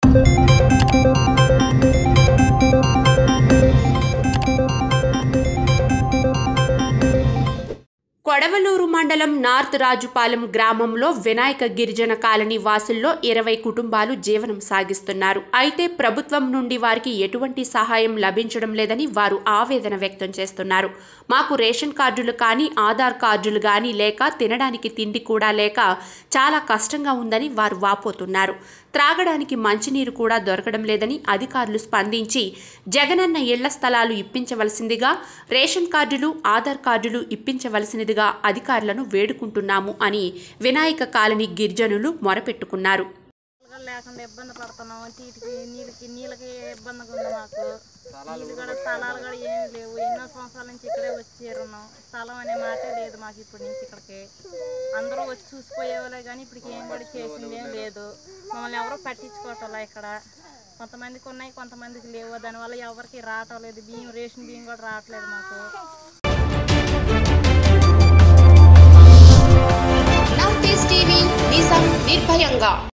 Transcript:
కొడవలూరు మండలం నార్త్ రాజుపాలెం గ్రామంలో వినాయక గిరిజన కాలనీ వాసుల్లో ఇరవై కుటుంబాలు జీవనం సాగిస్తున్నారు అయితే ప్రభుత్వం నుండి వారికి ఎటువంటి సహాయం లభించడం లేదని వారు ఆవేదన వ్యక్తం చేస్తున్నారు మాకు రేషన్ కార్డులు కానీ ఆధార్ కార్డులు కానీ లేక తినడానికి తిండి కూడా లేక చాలా కష్టంగా ఉందని వారు వాపోతున్నారు త్రాగడానికి మంచినీరు కూడా దొరకడం లేదని అధికారులు స్పందించి జగనన్న ఇళ్ల స్థలాలు ఇప్పించవలసిందిగా రేషన్ కార్డులు ఆధార్ కార్డులు ఇప్పించవలసినదిగా అధికారులను వేడుకుంటున్నాము అని వినాయక కాలనీ గిరిజనులు మొరపెట్టుకున్నారు నీళ్ళు లేకుండా ఇబ్బంది పడుతున్నాం తీటికి నీళ్ళకి నీళ్ళకి ఇబ్బందిగా ఉంది మాకు నీళ్ళు కూడా స్థలాలు కూడా ఏమీ లేవు ఎన్నో సంవత్సరాల నుంచి ఇక్కడే వచ్చేరున్నాం స్థలం అనే మాటే లేదు మాకు ఇప్పటి నుంచి ఇక్కడికి అందరూ వచ్చి చూసిపోయేవాళ్ళే కానీ ఇప్పటికి ఏం కూడా చేసింది ఏం లేదు మమ్మల్ని ఎవరో పట్టించుకోవటంలా ఇక్కడ కొంతమందికి ఉన్నాయి కొంతమందికి లేవు దానివల్ల ఎవరికి రావటం లేదు బియ్యం రేషన్ బియ్యం కూడా రావట్లేదు మాకు